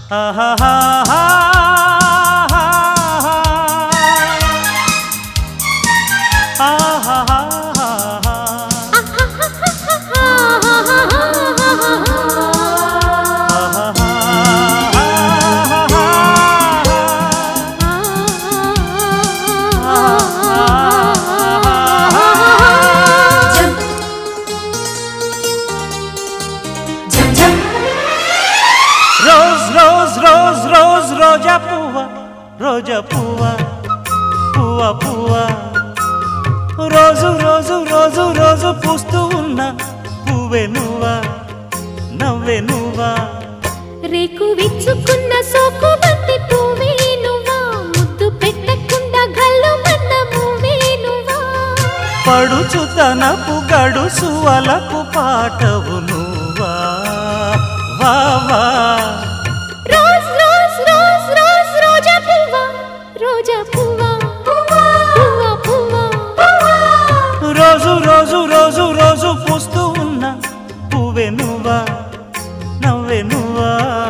Rose rose rose rose రోజా పువ్వ రోజా పువ్వ పువ్వ పువ్వ రోజు రోజు రోజు రోజు పూస్తూ ఉన్న పువ్వే నువ్వా నవ్వే నువ్వా రేకు విచ్చుకున్న సోకు బంతి పువ్వే నువ్వా ముద్దు పెట్టకుండా గల్లు మన్న మువ్వే నువ్వా పడుచు తనపు గడుసు అలకు పాటవు నువ్వా వా వా రోజ్ రోజ్ రోజ్ రోజ్ రోజా పువ్వా రోజా పువ్వా పువ్వా పువ్వా రోజు రోజు రోజు రోజు పూస్తూ ఉన్న పువ్వే నువ్వా నవ్వే నువ్వా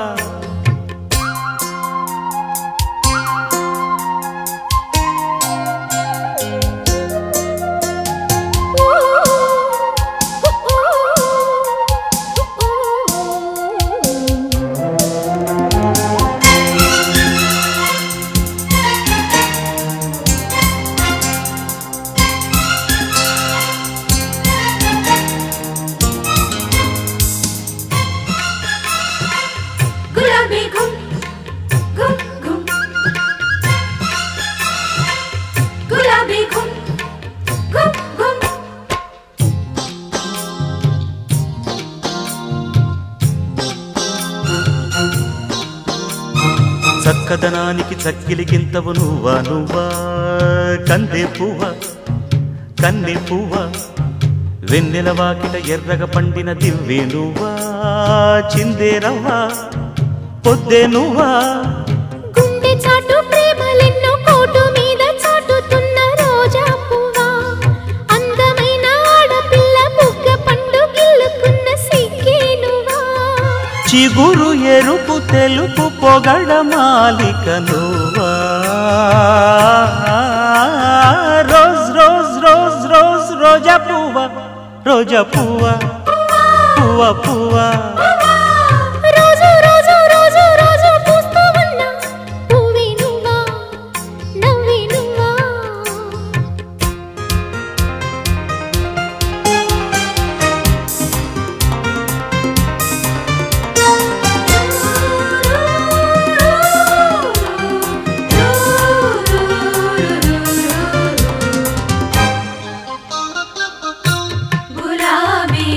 గులాబీ గుమ్ గుమ్ గుమ్ గులాబీ గుమ్ గుమ్ గుమ్ చక్కదనానికి చక్కిలికింతవు నువ్వా నువ్వా కందే పువ్వ కన్నె పువ్వ వెన్నెల వాకిట ఎర్రగ పండిన దివ్వే నువ్వా చిందే రవ్వా పొద్దే నువ్వా గుండె చాటు ప్రేమలెన్నో కోటు మీద చాటుతున్న రోజా పువ్వా అందమైన ఆడపిల్ల బుగ్గ పండు గిల్లుకున్న సిగ్గే నువ్వా చిగురు ఎరుపు తెలుపు పొగడ మాలిక నువ్వా రోజ్ రోజ్ రోజ్ రోజ్ రోజా పువ్వ రోజా పువ్వ పువ్వ పువ్వ రోజు రోజు రోజు రోజు పూస్తూ ఉన్న పువ్వే నువ్వా నవ్వే నువ్వా గులాబీ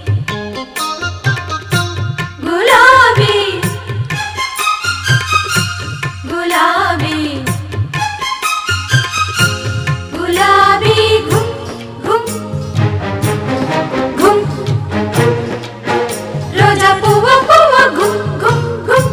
గులాబీ గులాబీ గులాబీ గుమ్ గుమ్ గుమ్ రోజా పువ్వ పువ్వ గుమ్ గుమ్ గుమ్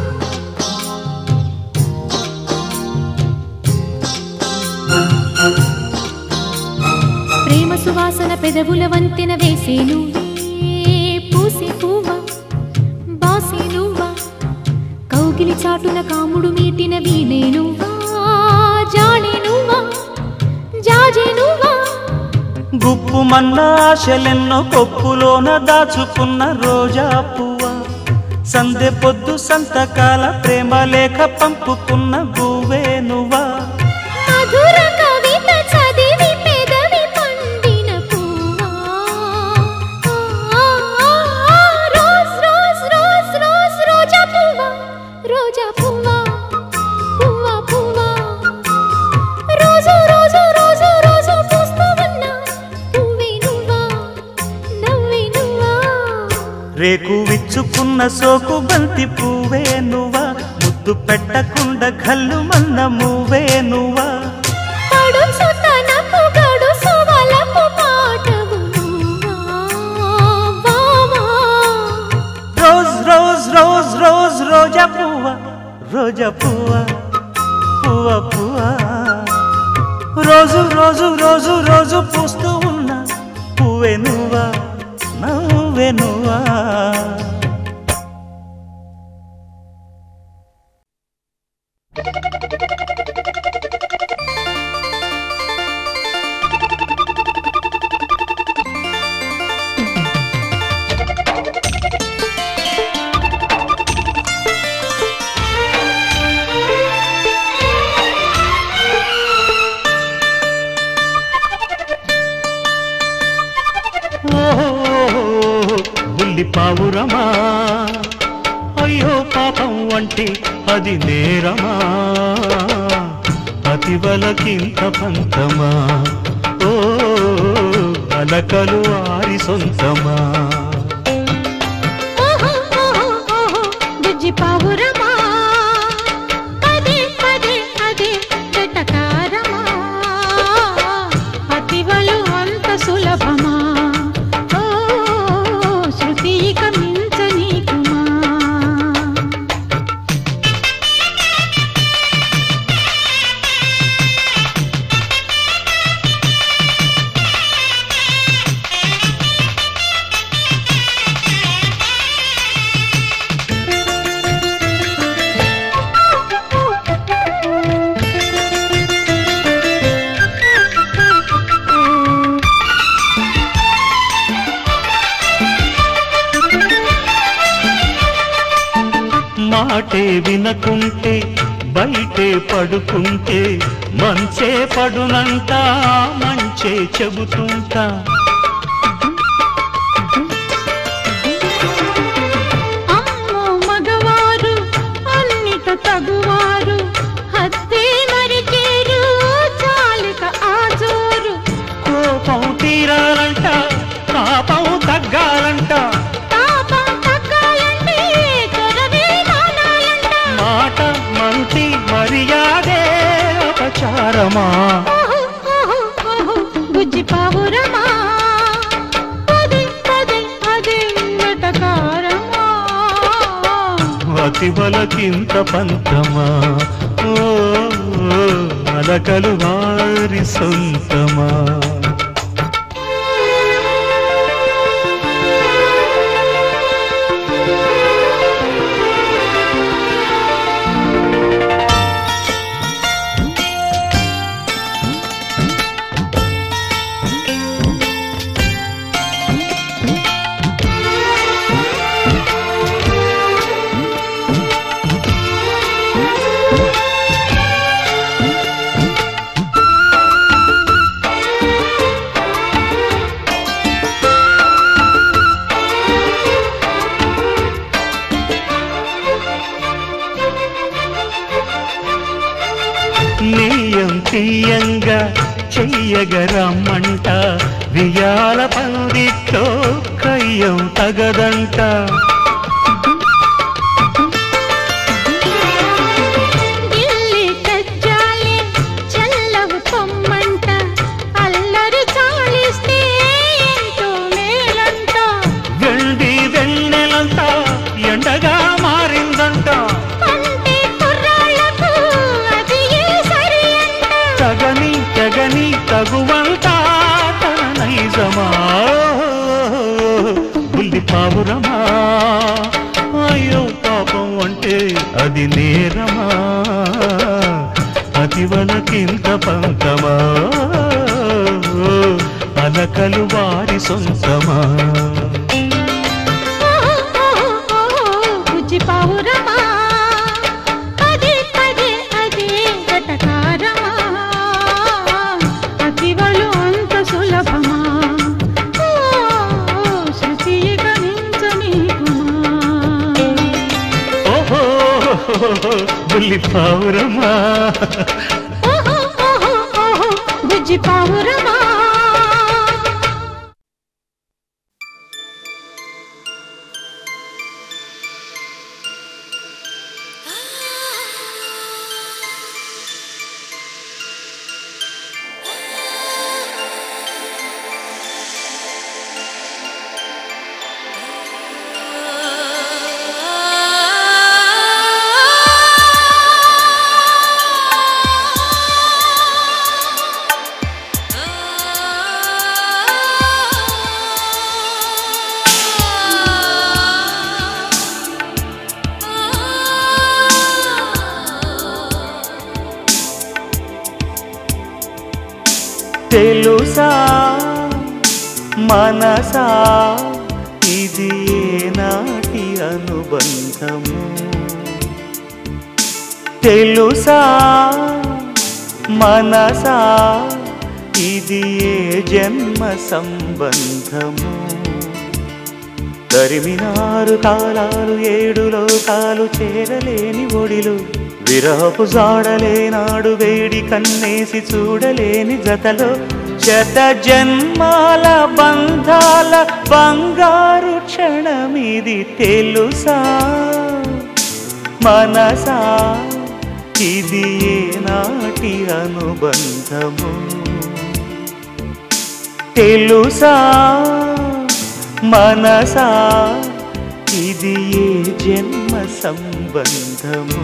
ప్రేమ సువాసన పెదవుల వంతెన వేసే నువ్వే పూసే పువ్వ బాసే నువ్వా కౌగిలి చాటున కాముడు మీటిన వీణే నువ్వా జాడే నువ్వా జాజే నువ్వా గుప్పు మన్న ఆశలెన్నో కొప్పులోన దాచుకున్న రోజా పువ్వ సందె పొద్దు సంతకాల ప్రేమ లేఖ పంపుకున్న గువ్వే నువ్వా మధుర కవిత చదివి పెదవి పండిన పువ్వా ఆ, ఆ, ఆ, రోజ్ రోజ్ రోజ్ రోజ్ రోజా పువ్వా రోజా పువ్వా పువ్వా పువ్వా రోజు రోజు రోజు రోజు పూస్తూ ఉన్న పువ్వే నువ్వా నవ్వే నువ్వా రేకు విచ్చుకున్న సోకు బంతి పువ్వే నువ్వా ముద్దు పెట్టకుండా కళ్ళు మన్న మువ్వే నువ్వా పడుచు తనపు గడుసు వలపు పాటవు నువ్వా వావా రోజ్ రోజ్ రోజ్ రోజ్ రోజా పువ్వ రోజా పువ్వ పువ్వ పువ్వ రోజు రోజు రోజు రోజు పూస్తూ ఉన్న పువ్వే నువ్వా నవ్వు నువ్వే నువ్వా ఓహో బుల్లి పావురమా అయ్యో పాపం అంటే అది నేరమా అతివలకింత పంతమా ఓ అలకలు ఆరి సొంతమా ఓహో ఓహో ఓహో బుజ్జి పావురమా పదే పదే అదే వెటకారమా అతివలు అంత సులభమా ఓ శృతి ఇక మించనీకుమా మాటే వినకుంటే బయటే పడుకుంటే మంచే పడునంట మంచే చెబుతుంటా అమ్మో మగవారు అన్నిట తగువారు హత్తే మరిచేరు చాలిక ఆజోరు కోపం తీరాలంట పాపం తగ్గాలంట తాపం తగ్గాలంటే చొరవే మానాలంట మాట మంచి మర్యాదే అపచారమా ఓహో ఓహో ఓహో బుజ్జి పావురమా పదే పదే అదే వెటకారమా అతి బలకింత పంతమా ఓ అలకలు వారి సొంతమా నేయం తీయంగా చెయ్యగరమ్మంట వియాల పందిట్లో కయ్యం తగదంట గిల్లి కజ్జాలే చల్లవు పొమ్మంట అల్లరి చాలిస్తే ఎంతో మేలంట వెండి వెన్నెలంతా ఎండగా మారిందంట అంటే కుర్రాళ్ళకు అది ఏ సరి అంట తగని తెగని తగువంతా తన నైజమా బుల్లి పావురమా అయ్యో పాపం అంటే అది నేరమా అతివలకింత పంతమా అలకలు వారి సొంతమా ఓహో ఓహో ఓహో బుజ్జి పావురమా పదే పదే అదే వెటకారమా అతివలు అంత సులభమా ఓ శృతి ఇక మించనీకుమా ఓహో బుల్లి పావురమా ఓహో ఓహో ఓహో బుజ్జి పావురమా ఆ తెలుసా మనసా ఇది నాటి అనుబంధము తెలుసా మనసా ఇది ఏ జన్మ సంబంధము తరిమినారు కాలాలు ఏడు లోకాలు చేరలేని ఒడిలు విరహపు జాడలేనాడు వేడి కన్నేసి చూడలేని జతలో శత జన్మాల బంధాల బంగారు క్షణమిది తెలుసా మనసా ఇది నాటి అనుబంధము తెలుసా మనసా ఇది ఏ జన్మ సంబంధము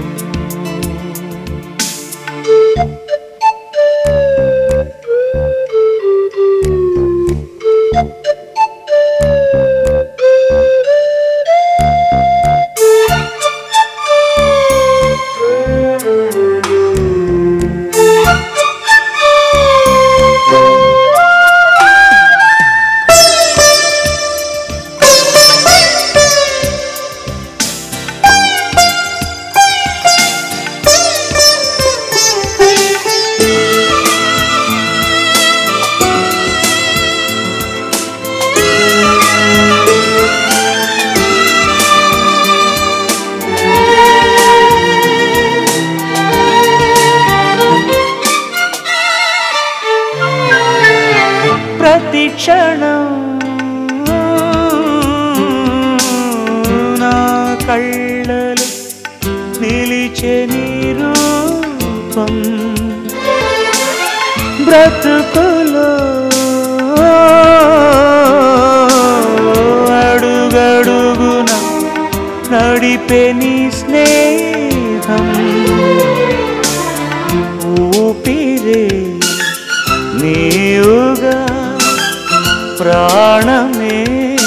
ప్రతి క్షణం నా కళ్ళలు నిలిచే నీ రూపం బ్రతుకులో అడుగడుగున నడిపే నీ స్నేహం ఊపిరే నీవుగా ప్రాణమే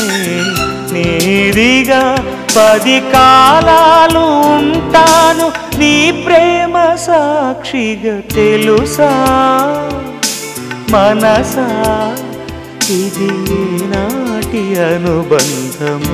నీదిగా పది కాలాలు ఉంటాను నీ ప్రేమ సాక్షిగా తెలుసా మనసా ఇది నాటి అనుబంధము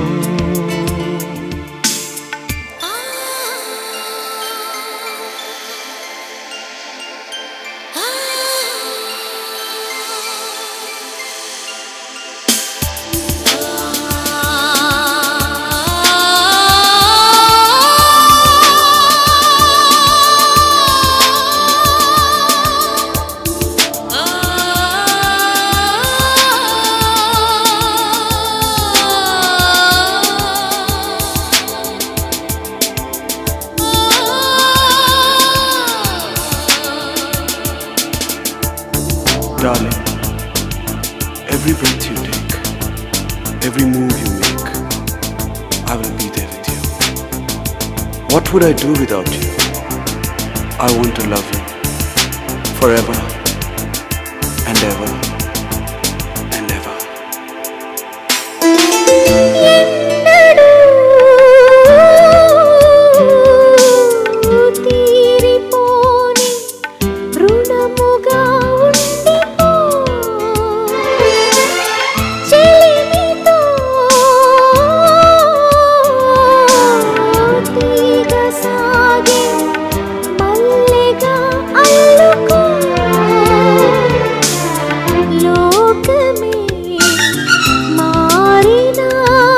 Darling, every breath you take, every move you make, I will be there with you. What would I do without you? I want to love you forever and ever and ever. తీరిపోని రుణముగా ఉండిపో చెలిమితో తీగ సాగే మల్లెగా అల్లుకో లోకమే మారినా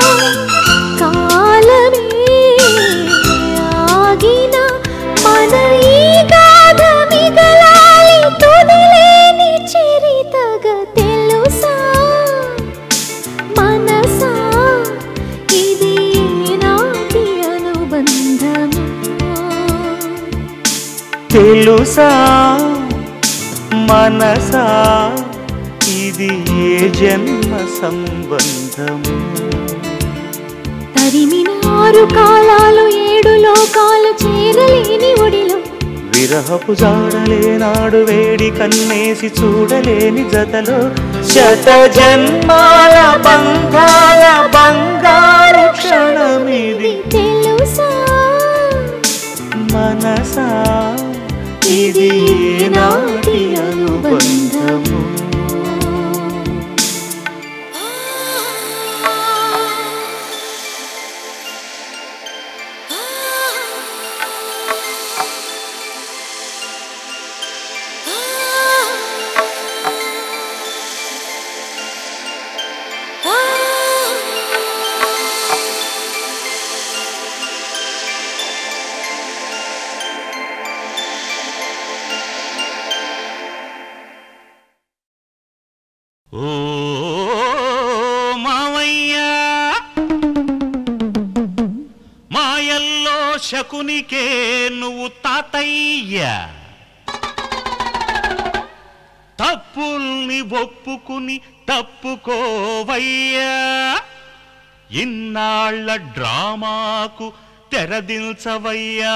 కాలమే ఆగిన మన ఈ గాథ మిగలాలి తుదిలేని చరితగా తెలుసా మనసా ఇది నాటి అనుబంధము తెలుసా మనసా ఇది ఏ జన్మ సంబంధము తరిమినారు కాలాలు ఏడు లోకాలు చేరలేని ఒడిలో విరహపు జాడలేనాడు వేడి కన్నేసి చూడలేని జతలో శత జన్మాల బంగాల బంగారు క్షణమిది తెలుసా మనసా ఇది నాటి అనుబంధము శకునికే నువ్వు తాతయ్య తప్పుల్ని ఒప్పుకుని తప్పుకోవయ్యా ఇన్నాళ్ళ డ్రామాకు తెరదిల్చవయ్యా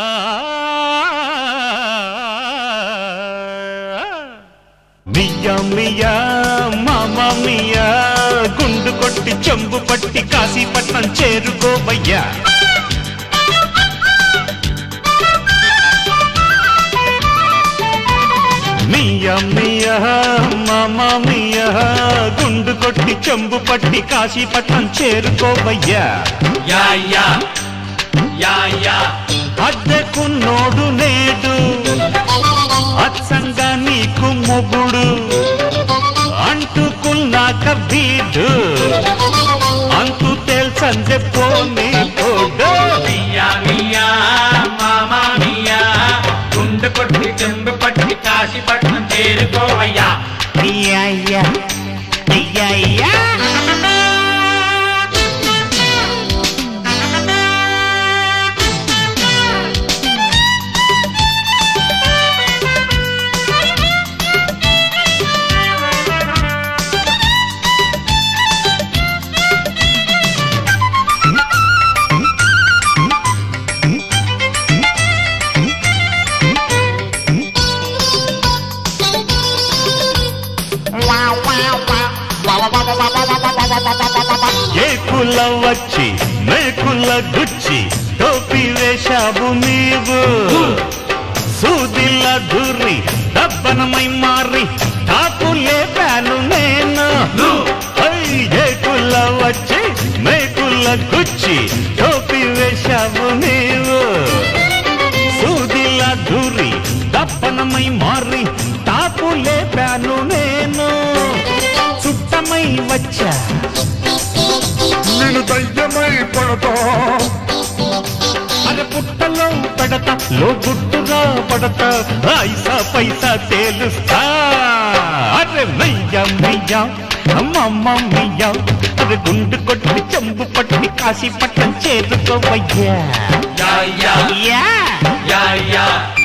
మియ్యా మియ్యా మామ మియ్యా గుండు కొట్టి చెంబు పట్టి కాశీపట్నం చేరుకోవయ్యా మియ్యా మియ్యా మామ మియ్యా గుండు కొట్టి చెంబు పట్టి కాశీపట్నం చేరుకోవయ్యా యా యా యా యా అద్దెకున్నోడు నేడు అచ్చంగా నీకు మొగుడు అంటుకున్నాక వీడు అంతు తేల్చందే పోనీ తోడు మియా మియా మామా మియా గుండు కొట్టి చెంబు పట్టి కాశీపట్నం చేరుకోవయ్యా అయ్యయ్యా అయ్యయ్యా ఏకుల వచ్చి మేకుల గుచ్చి టోపీ వేశావు నీవు సూదిల దూరి దబ్బనమై మారి తాపు లేపాను నేను హై, ఏకుల వచ్చి మేకుల గుచ్చి టోపీ వేశావు నీవు సూదిల దూరి దప్పనమై మారి తాపు లేపాను నేను చుట్టమై వచ్చా నేను దయ్యమై పడతా అరే పుట్టలో పడతా లో గుట్టుగా పడతా ఐసా పైసా తేలుస్తా అరే మెయ్య మెయ్య అమ్మమ్మ మెయ్య అరే గుండు కొట్టి చెంబు పట్టి కాశీ పట్టం చేరుకోవయ్యా యా యా యా యా యా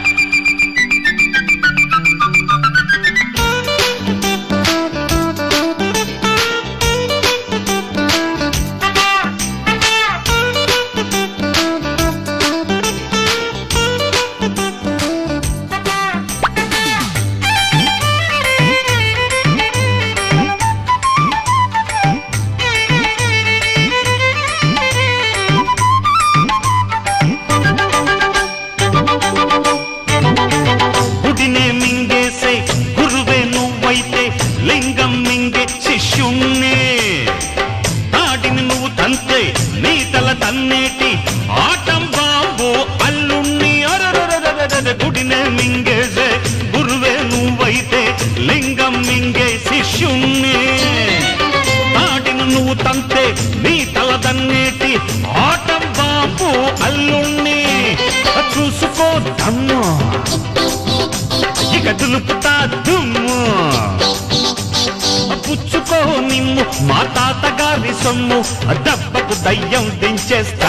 గుడినే మింగేసే గురువే నువ్వైతే లింగం మింగే శిష్యుణ్ణి తాడిని నువ్వు తంతే నీ తల తన్నేటి ఆటం బాబు అల్లుణ్ణి అరరరరరరర గుడినే మింగేసే గురువే నువ్వైతే లింగం మింగే శిష్యుణ్ణి తాడిని నువ్వు తంతే నీ తల తన్నేటి ఆటం బాబు అల్లుణ్ణి చూసుకో దమ్ము ఇక దులుపుతా దుమ్ము పుచ్చుకో నిమ్ము మా తాతగారి సొమ్ము దెబ్బకు దయ్యం దించేస్తా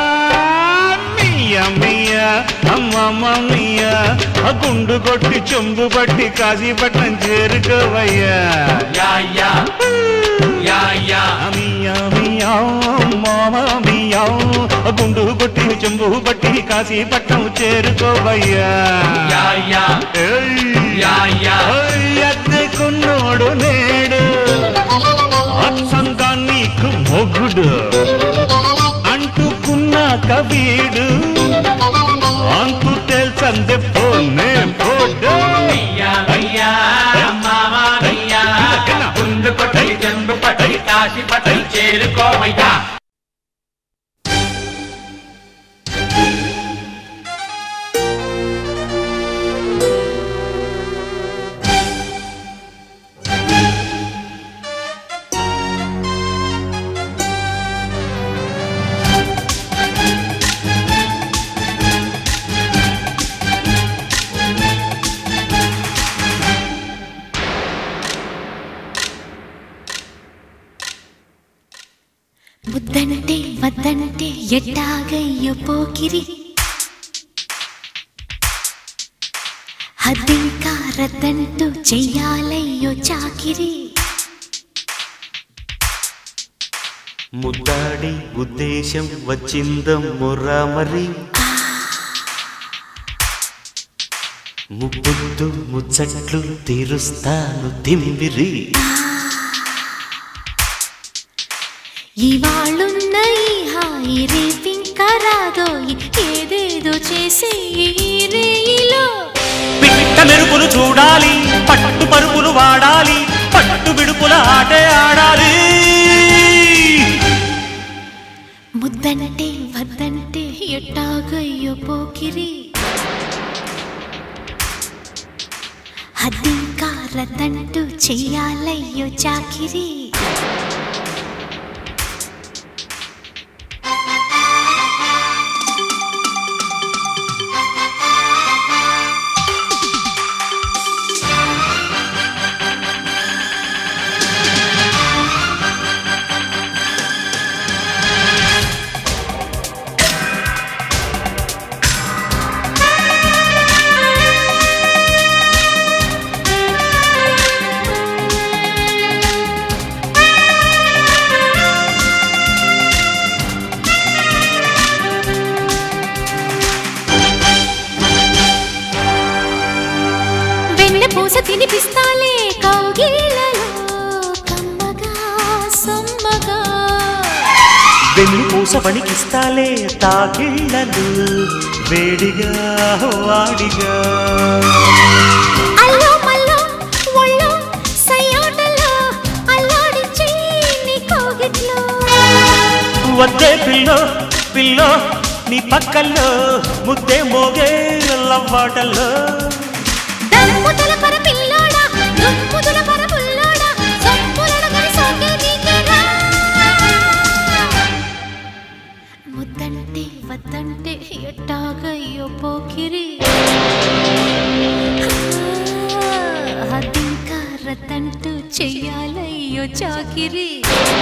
మియ్య మియ్య అమ్మమ్మ మియ్య ఆ గుండు కొట్టి చెంబు పట్టి కాశీపట్నం చేరుకోవయ్యా యా యా యా యా మియ్య మియ్య మామ మియ్య ఆ గుండు కొట్టి చెంబు పట్టి కాశీపట్నం చేరుకోవయ్యా యా యా ఏయ్ యా యా అద్దెకున్నోడు నేడు అచ్చంగా నీకు మొగుడు అంటుకున్నాక వీడు అంతు తెలుసందే పోనే పోడు మియా మియా మామా మియా గుండు కొట్టి చెంబు పట్టి కాశీపట్నం చేరుకోవయ్యా ముద్దంటే వద్దంటే ఎట్టాగయ్యో పోకిరి అదింకా రద్దంటూ చెయ్యాలయ్యో చాకిరి ముద్దాడి ఉద్దేశం వచ్చిందమ్మురా మరి ముబ్బుద్దు ముచ్చట్లు తీరుస్తాను తిమ్మిరి ఇవాళున్న ఈ హాయి రేపింకా రాదోయి ఏదేదో చేసే ఈ రేయిలో పిట్ట మెరుపులు చూడాలి పట్టు పరుపులు వాడాలి పట్టు విడుపుల ఆటే ఆడాలి ముద్దంటే వద్దంటే ఎట్టాగయ్యో పోకిరి అదింకా రద్దంటూ చెయ్యాలయ్యో చాకిరి వెన్న పూస తినిపిస్తాలే కౌగిళ్ళలో కమ్మగా సొమ్మగా వెన్ను పూస పనికిస్తాలే తాకిళ్ళను వేడిగా వాడిగా అల్లో మల్లో ఒళ్ళో సయ్యాటలో అల్లాడించి నీ కౌగిట్లో వద్దే పిల్లో పిల్లో నీ పక్కల్లో ముద్దే మోగే లవ్వాటల్లో దమ్ముదల పర పిల్లోడా దుమ్ముదల పర పుల్లోడా సొంపులడ కరి సోకే నీకేనా ముద్దంటే వద్దంటే ఎట్టాగయ్యో పోకిరి అదింకా రద్దంటూ చెయ్యాలయ్యో చాకిరి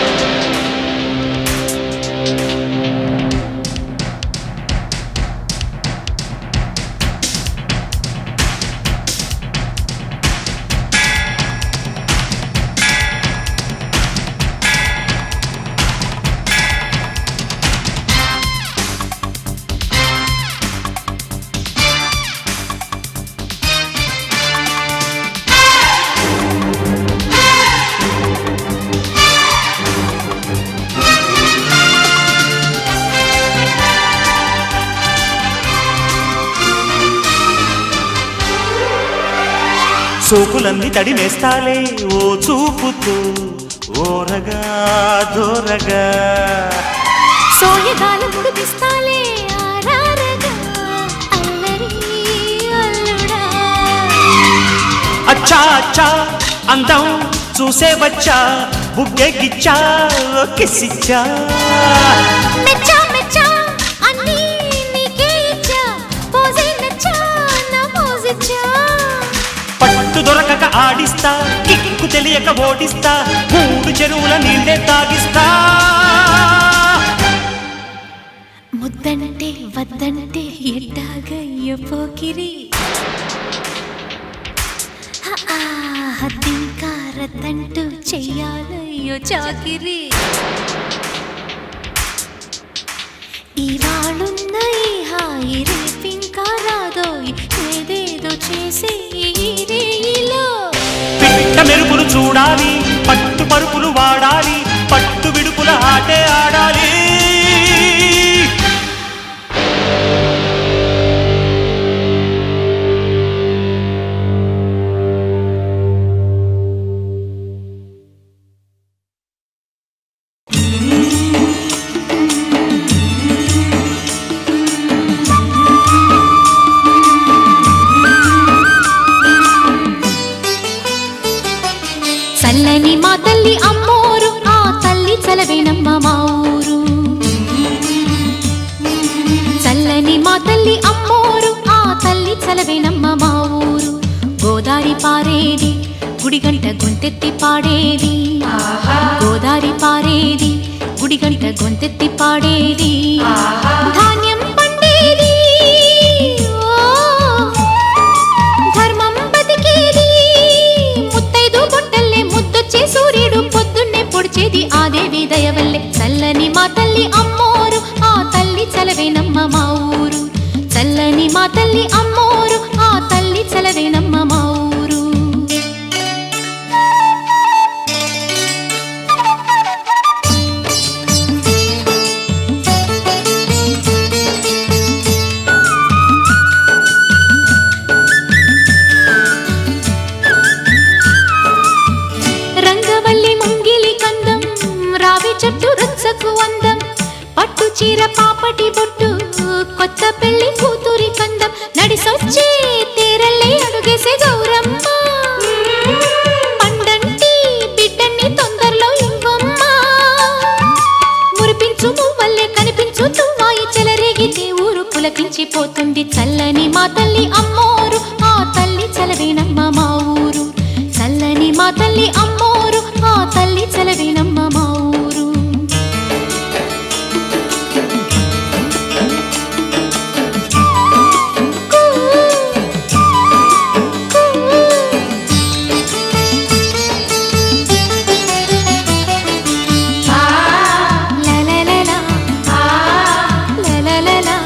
సోకులన్నీ తడిమేస్తాలే ఓ చూపుతూ ఓరగా దూరగా సోయగాలు ముడిపిస్తాలే ఆరారగా అల్లరి అల్లుడా అచ్చా అచ్చా అందం చూసే వచ్చా బుగ్గెగిచ్చా కిసిచ్చా మెచ్చా మెచ్చా అన్నీ నీకే ఇచ్చా పోజే నచ్చా నా పోజిచ్చా పట్టు దొరకక ఆడిస్తా కిక్కు తెలియక ఓడిస్తా మూడు చెరువుల నీళ్ళే తాగిస్తా ముద్దంటే వద్దంటే ఎట్టాగయ్యో పోకిరి హద్దింకా రద్దంటూ చెయ్యాలయ్యో చాకిరి ఇవాళున్న ఈ హాయి రేపింకా రాదోయ్ ఏదేదో చేసే ఈ రేయిలో పిట్ట మెరుపులు చూడాలి పట్టు పరుపులు వాడాలి పట్టు విడుపుల ఆటే ఆడాలి చల్లని మా తల్లి అమ్మోరు ఆ తల్లి చలవేనమ్మ మా ఊరు చల్లని మా తల్లి అమ్మోరు ఆ తల్లి చలవేనమ్మ మా ఊరు గోదారి పారేది గుడిగంట గొంతెత్తి పాడేది గోదారి పారేది గుడిగంట గొంతెత్తి పాడేది ధాన్యం పండేది ఓ ధర్మ చల్లని మా తల్లి అమ్మోరు ఆ తల్లి చలవేనమ్మ మా ఊరు రంగవల్లి ముంగిలి కందం రావి చెట్టు రచ్చకు అందం పట్టు చీర పాపటి బొట్టు కొత్త పెళ్లి కూతురి కందం నడిసొచ్చే తేరల్లే అడుగేసే గౌరమ్మ పండంటి బిడ్డన్ని తొందరలో ఇవ్వమ్మ మురిపించు మువ్వల్లే కనిపించు తువ్వాయి చెలరేగితే ఊరు పులకించిపోతుంది చల్లని మా తల్లి అమ్మోరు ఆ తల్లి చలవేనమ్మ మా ఊరు చల్లని మా తల్లి అమ్మోరు ఆ తల్లి చలవేనమ్మ మా ఊరు కూ, కూ. La la la la. La la la la.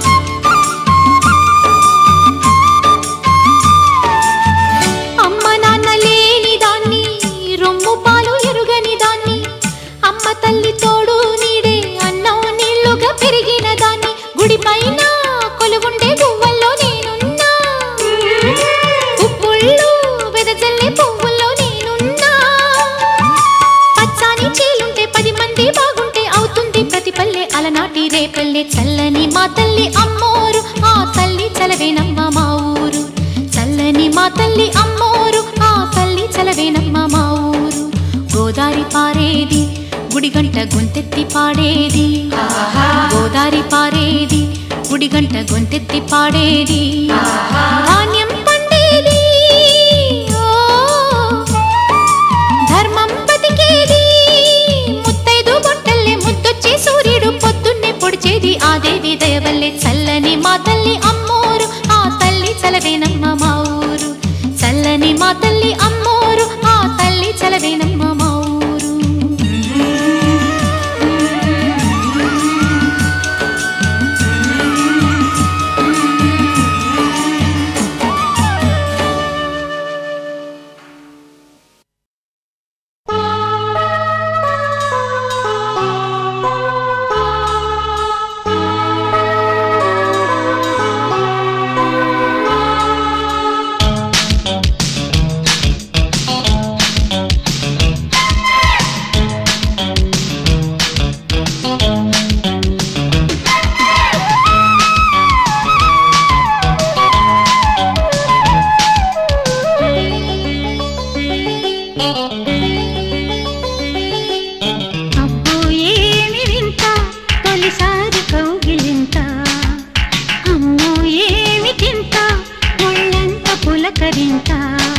అమ్మ నాన్న లేని దాన్ని రొమ్ము పాలు ఎరుగని దాన్ని అమ్మ తల్లి తోడు నీడే అన్నం నీళ్లుగా పెరిగిన దాన్ని గుడి పైన కొలువుండే గువ్వల్లో నేనున్నా ఉప్పుళ్ళు వెదజల్లే పువ్వుల్లో నేనున్నా పచ్చాని చీలుంటే పది మంది బాగుంటే అవుతుంది ప్రతి పల్లె అలనాటి రేపల్లె చల్లని మా తల్లి అమ్మోరు ఆ తల్లి చలవేనమ్మ మా ఊరు చల్లని మా తల్లి అమ్మోరు ఆ తల్లి చలవేనమ్మ మా ఊరు గోదారి పారేది గుడిగంట గొంతెత్తి పాడేది గోదారి పారేది గుడిగంట గొంతెత్తి పాడేది ధాన్యం పండేది ఓ ధర్మం బతికేది ముత్తైదు బొట్టల్లే ముద్దొచ్చే సూర్యుడు పొద్దున్నే పొడిచేది ఆ దేవి దయవల్లే చల్లని మా తల్లి అమ్మోరు ఆ తల్లి చలవేనమ్మ మా ఊరు చల్లని మా తల్లి అమ్మోరు ఆ తల్లి చలవేనమ్మ మా ఊరు అబ్బో ఏమి వింత తొలిసారి కౌగిలింత అమ్మో ఏమి తింత ఒళ్ళంత పులకరింత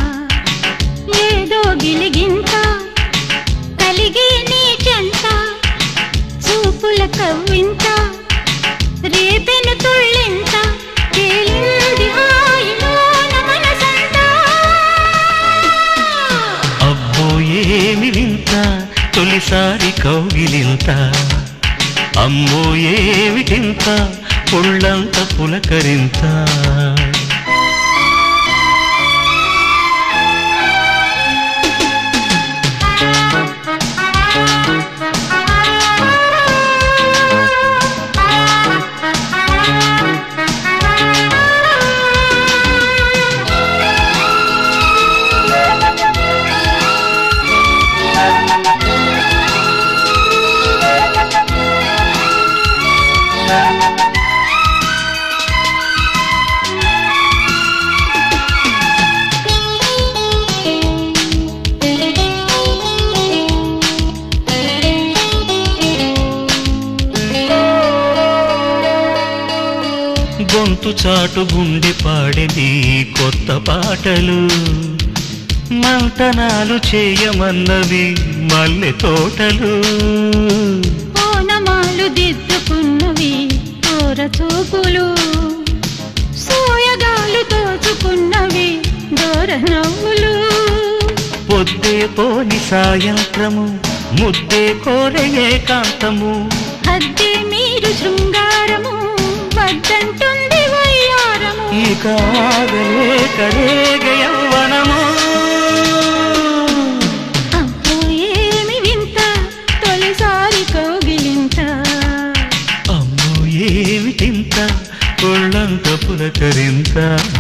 ఏదో గిలిగింత కలిగి నీ చెంత చూపుల కవ్వింత రేపెను తుళ్ళింత తేలింది హాయిలోన మనసంతా అబ్బో ఏమి వింత తొలిసారి కౌగిలింత అమ్మో ఏమిటింత ఒళ్ళంత పులకరింత గొంతు చాటు గుండె పాడేది కొత్త పాటలు మంతనాలు చేయమన్నవి మల్లె తోటలు ఓనమాలు దిద్దుకున్నవి కోర చూపులు సోయగాలు దోచుకున్నవి దూర నవ్వులు పొద్దే పోని సాయంత్రము ముద్దే కోరే ఏకాంతము హద్దే మీరు శృంగారము వద్దంటుంది వయ్యారము కాగలేక రేగ యవ్వనము అబ్బో ఏమి వింత తొలిసారి కౌగిలింత అమ్మో ఏమిటింత ఒళ్ళంత పులకరింత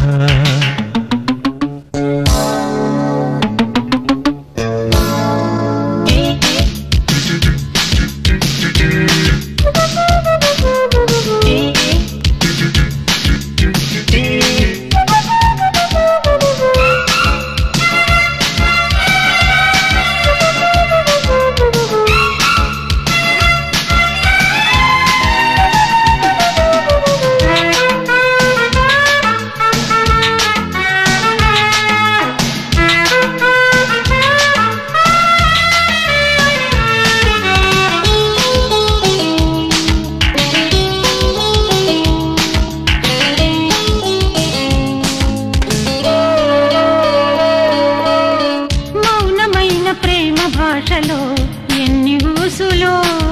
మౌనమైన ప్రేమ భాషలో ఎన్ని ఊసులో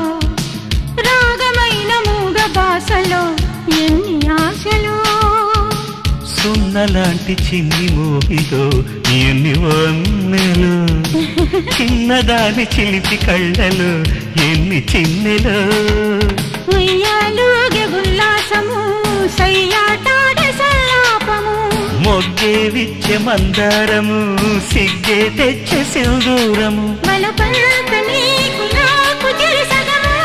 రాగమైన మూగ భాషలో ఎన్ని ఆశలో సున్నలాంటి చిన్ని మోహితో ఎన్ని వన్నెలు చిన్నదాని చిలిపి కళ్ళలు ఎన్ని చిన్నెలు ఉయ్యాలుగే ఉల్లాసము సయ్యాటాడ సల్లాపము మొగ్గే విచ్చే మందారము సిగ్గే తెచ్చే సింధూరము బలపంత నీకు నాకు తెలుసగమా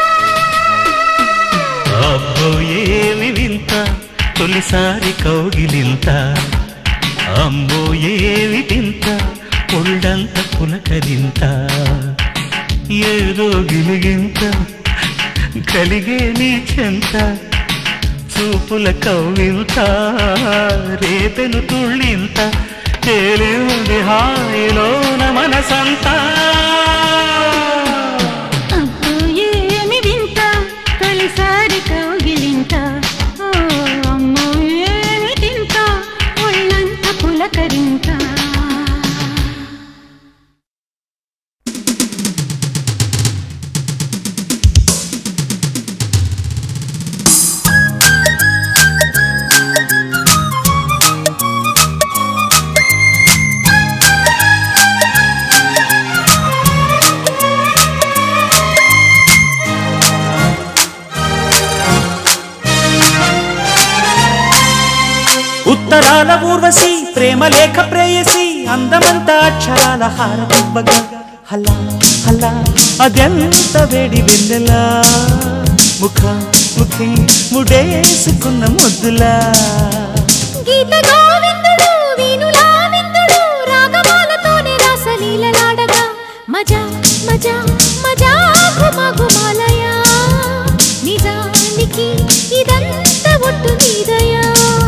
అబ్బో ఏమి వింత తొలిసారి కౌగిలింత అమ్మో ఏమి వింత ఒళ్ళంత పులకరింత ఏదో గిలిగింత కలిగే నీ చెంత చూపుల కవ్వింత రేపెను తుళ్ళింత తేలింది హాయిలోన మనసంతా అబ్బో ఏమి వింత తొలిసారి కౌగిలింత ఓ అమ్మో ఏమి తింత ఒళ్ళంత పులకరింత ఉత్తరాల ఊర్వశి ప్రేమ లేఖ ప్రేయసి అందమంత అక్షరాల హారతివ్వగా హలా హలా అదెంత వేడి వెన్నెలా ముఖ ముఖి ముడేసుకున్న ముద్దులా గీత గోవిందుడు వీణులా విందుడు రాగమాలతోనే రాసలీలలాడగా మజా మజా మజా ఘుమ ఘుమాలయా నిజానికి ఇదంతా ఒట్టు నీదయా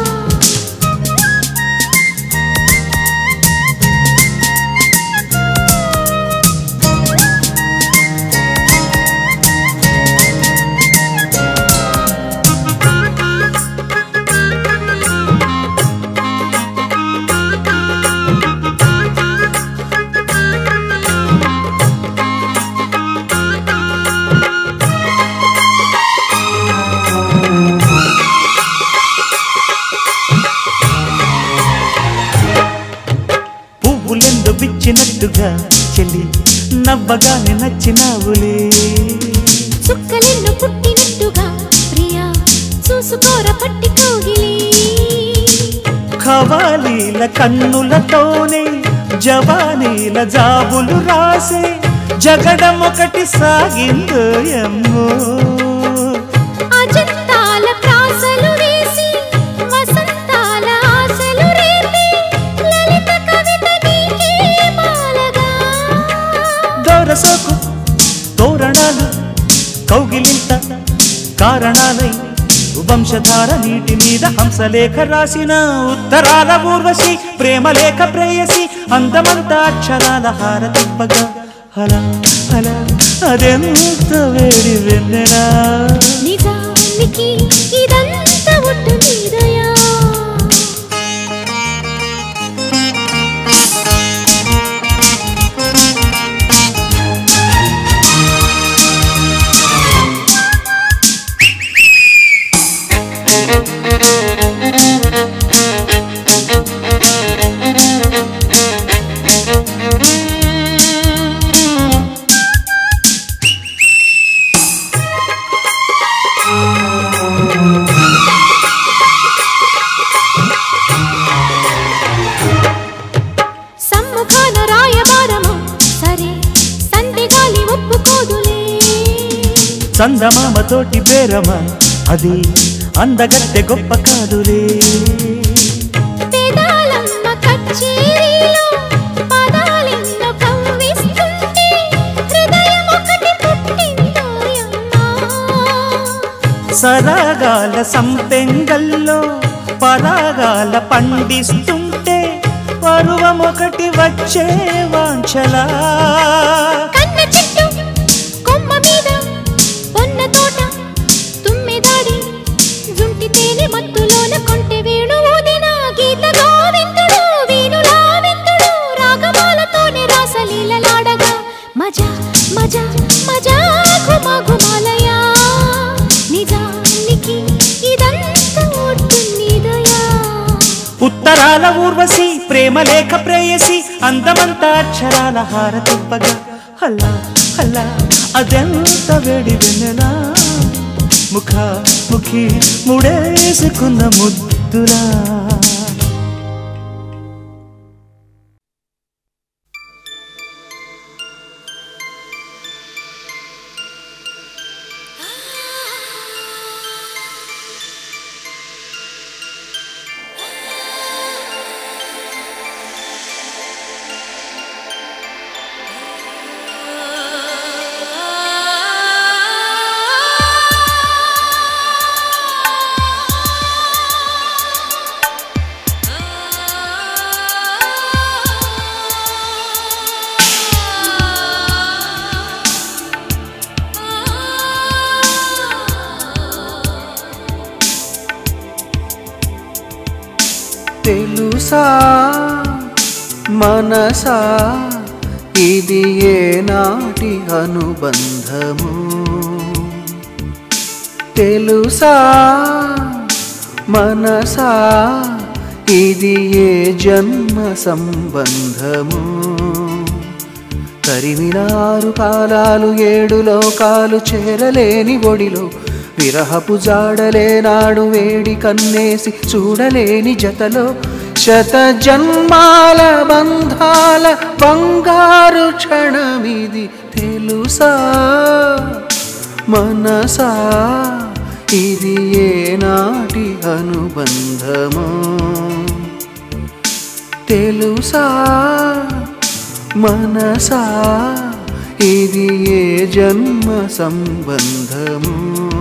పువ్వులెందు విచ్చినట్టుగా చెల్లి నవ్వగానే నచ్చినావులే చుక్కలెన్ను పుట్టినట్టుగా ప్రియా చూసుకోర పట్టి కోగిలి ఖవాలీల కన్నులతోనే జవానీల జాబులు రాసే జగడం ఒకటి సాగిందో ఎమ్మో అజంతాల ప్రాసలు వేసి వసంతాల ఆశలు రేపి లలిత కవిత నీకే మాలగా దొరసోకు తోరణాలు కౌగిలింత కారణాలై వంశధార నీటి మీద హంసలేఖ రాసిన ఉత్తరాల ఊర్వశి ప్రేమలేఖ ప్రేయసి అందమంత అక్షరాల హారతివ్వగా హలా హలా అదెంత వేడి వెన్నెలా నిజానికి ఇదంతా ఒట్టు నీదయా ఆ చందమామతోటి బేరమ అది అందగత్తె గొప్ప కాదులే వేదాలమ్మ కచ్చేరీలో పదాలెన్నో కవ్విస్తుంటే హృదయం ఒకటి పుట్టిందోయమ్మా సరాగాల సంపెంగల్లో పరాగాల పండిస్తుంటే పరువమొకటి వచ్చే వాంఛలా కన్న చెట్టు కొమ్మ మీద పొన్న తోట తుమ్మెదాడి జుంటి తేనె మత్తులోన కొంటె వేణు ఊదిన గీత గోవిందుడు వీణులా విందుడు రాగమాలతోనే రాసలీలలాడగా మజా మజా మజా ఘుమ ఘుమాలయా నిజానికి ఇదంతా ఒట్టునిదయా ఉత్తరాల ఊర్వశి ప్రేమ లేఖ ప్రేయసి అందమంతా అక్షరాల హారతిప్పగా హల్లా హల్లా అదెంత వేడి వెన్నెలా ముఖ ముఖి ముడేసుకున్న ముద్దులా తెలుసా మనసా ఇది ఏ నాటి అనుబంధము తెలుసా మనసా ఇది ఏ జన్మ సంబంధము తరిమినారు కాలాలు ఏడు లోకాలు చేరలేని ఒడిలో విరహపు జాడలేనాడు వేడి కన్నేసి చూడలేని జతలో శత జన్మాల బంధాల బంగారు క్షణమిది తెలుసా మనసా ఇది ఏనాటి అనుబంధము తెలుసా మనసా ఇది ఏ జన్మ సంబంధము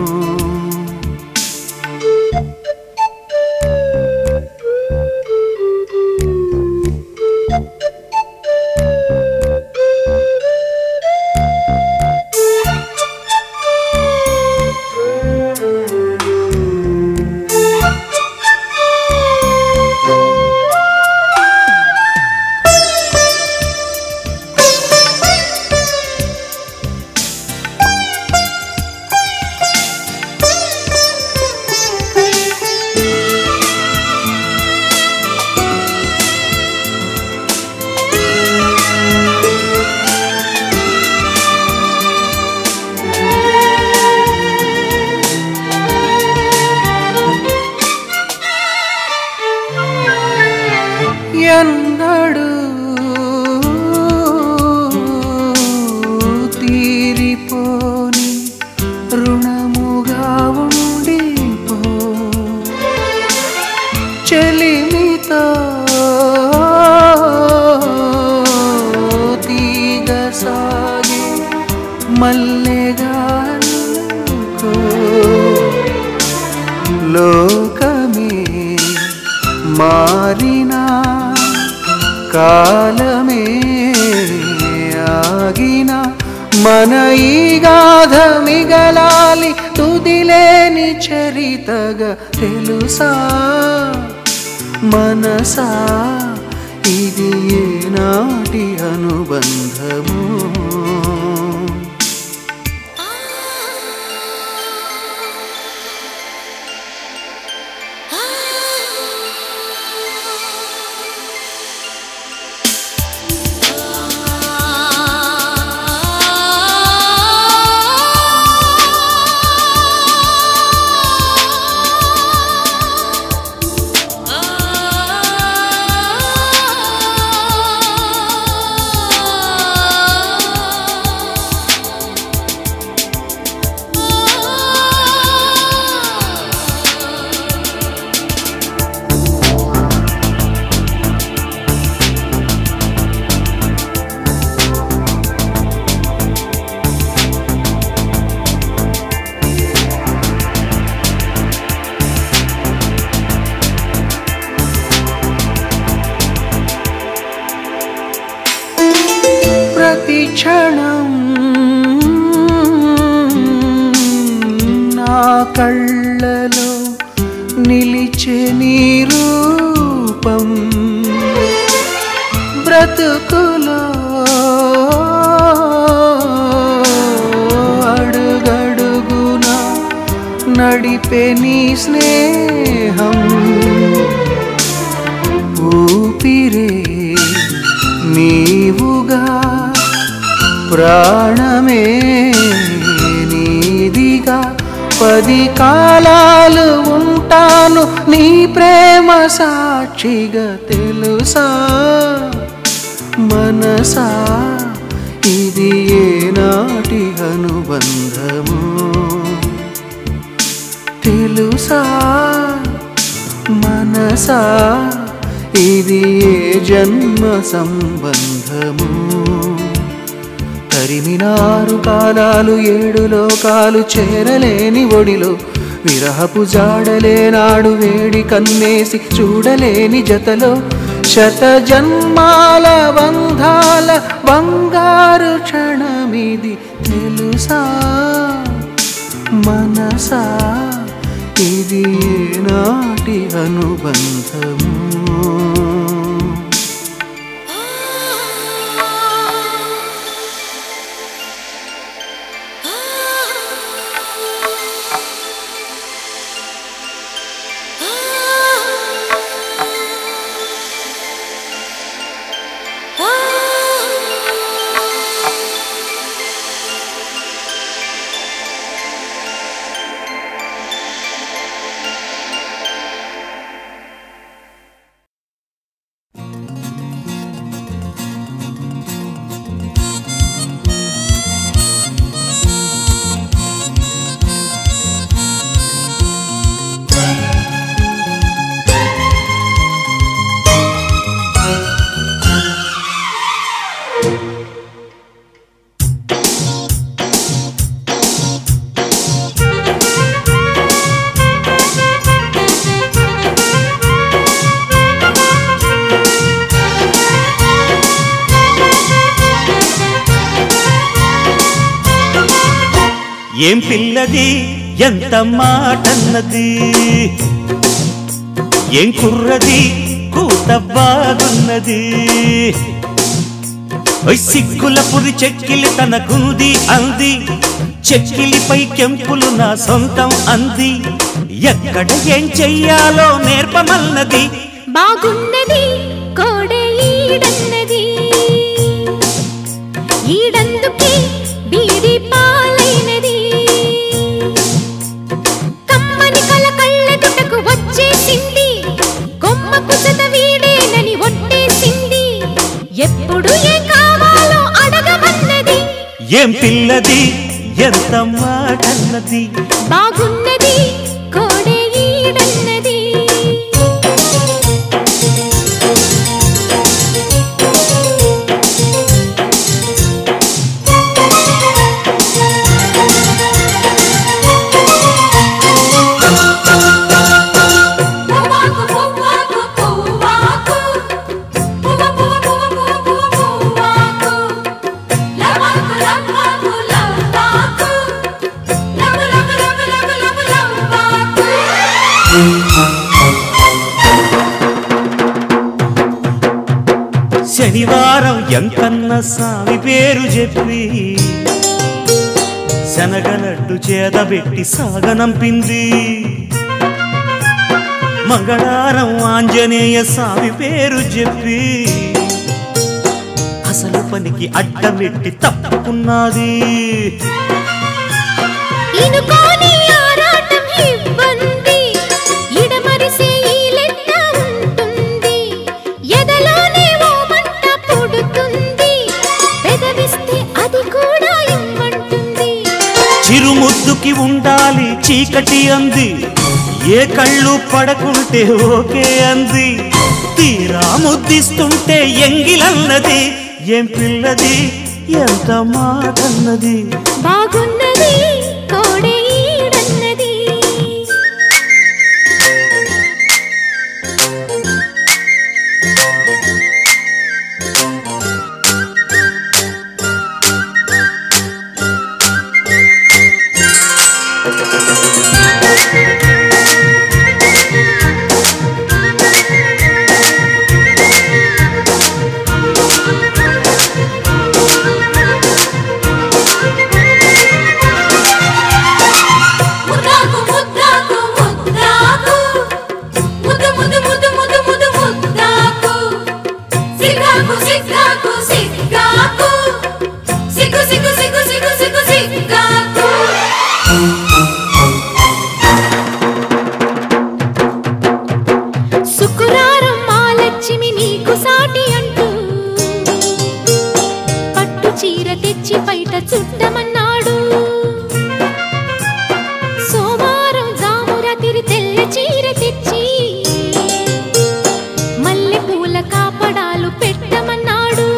ఎన్నడు తీరిపోని రుణముగా ఉండిపో చెలిమితో తీగ సాగి మల్లెగా అల్లుకో. లోకమే మారినా కాలమే ఆగిన మన ఈ గాథ మిగలాలి తుదిలేని చరితగా తెలుసా మనసా ఇది ఏనాటి అనుబంధము ఆ కళ్ళలో నిలిచే నీ రూపం బ్రతుకులో అడుగడుగున నడిపే నీ స్నేహం ఊపిరే నీవుగా ప్రాణమే నీదిగా పది కాలాలు ఉంటాను నీ ప్రేమ సాక్షిగా తెలుసా మనసా ఇది ఏనాటి అనుబంధము తెలుసా మనసా ఇది ఏ జన్మ సంబంధము తరిమినారు కాలాలు ఏడు లోకాలు చేరలేని ఒడిలో విరహపు జాడలేనాడు వేడి కన్నేసి చూడలేని జతలో శత జన్మాల బంధాల బంగారు క్షణమిది తెలుసా మనసా ఇది నాటి అనుబంధము ఏం పిల్లది ఎంత మాటన్నది ఏం కుర్రది కూత బాగున్నది ఓయ్ సిగ్గుల పురి చెక్కిలి తనకుంది అంది చెక్కిలిపై కెంపులు నా సొంతం అంది ఎక్కడ ఏం చెయ్యాలో నేర్పమన్నది బాగున్నది కోడే ఈడన్నది ఈడందుకే బీడి పాలైనది కమ్మని కల కళ్ళెదుటకు వచ్చేసింది కొమ్మకు చద వీడేనని ఒట్టేసింది ఎప్పుడు ఏం కావాలో అడగమన్నది ఏం పిల్లది ఎంత మాటన్నది బాగున్నది కోడే ఈడన్నది శనివారం ఎంకన్న స్వామి పేరు చెప్పి శనగలడ్డు చేదబెట్టి సాగనంపింది మంగళవారం ఆంజనేయ స్వామి పేరు చెప్పి అసలు పనికి అడ్డమెట్టి తప్పుకున్నది ఇనుకోని ఆరాటం ఇబ్బంది ఇడమరిసే ఈ లెక్క ఉంటుంది ఎదలోనే ఓ మంట పుడుతుంది పెదవిస్తే అది కూడా ఇమ్మంటుంది చిరుముద్దుకి ఉండాలి చీకటి అంది ఏ కళ్ళు పడకుంటే ఓకే అంది తీరా ముద్దిస్తుంటే ఎంగిలన్నది ఏం పిల్లది ఎంత మాటన్నది బాగున్నది కోడే ఈడన్నది ఆ చుట్టమన్నాడు సోమవారం జామురాతిరి తెల్ల చీర తెచ్చి మల్లె పూల కాపడాలు పెట్టమన్నాడు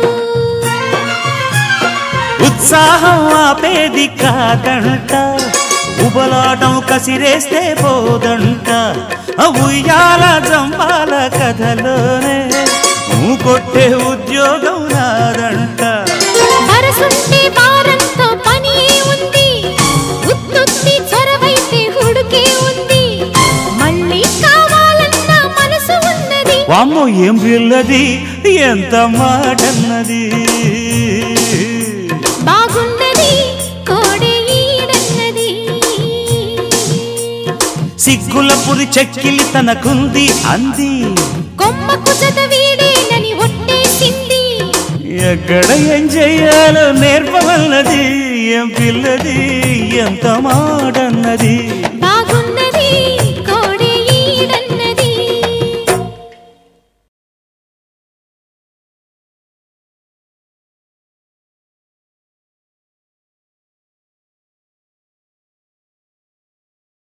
ఉత్సాహం ఆపేది కాదంట ఉబలాటం కసిరేస్తే పోదంట ఆ ఉయ్యాల జంపాల కథలోనే నువ్వు కొట్టే ఉద్యోగం నాదంట వరసుంటే వారంతో పని ఉంది ఉత్తుత్తి చొరవైతే హుడుకే ఉంది మళ్ళీ కావాలన్న మనసు ఉన్నది వామ్మో ఏం పిల్లది ఎంత మాటన్నది బాగున్నది కోడే ఈడన్నది సిగ్గుల పురి చెక్కిలి తనకుంది అంది కొమ్మకు చదవీడేనని ఒట్టేసింది ఎక్కడ ఏం చెయ్యాలో నేర్పవన్నది ఏం పిల్లది ఎంత మాటన్నది బాగున్నది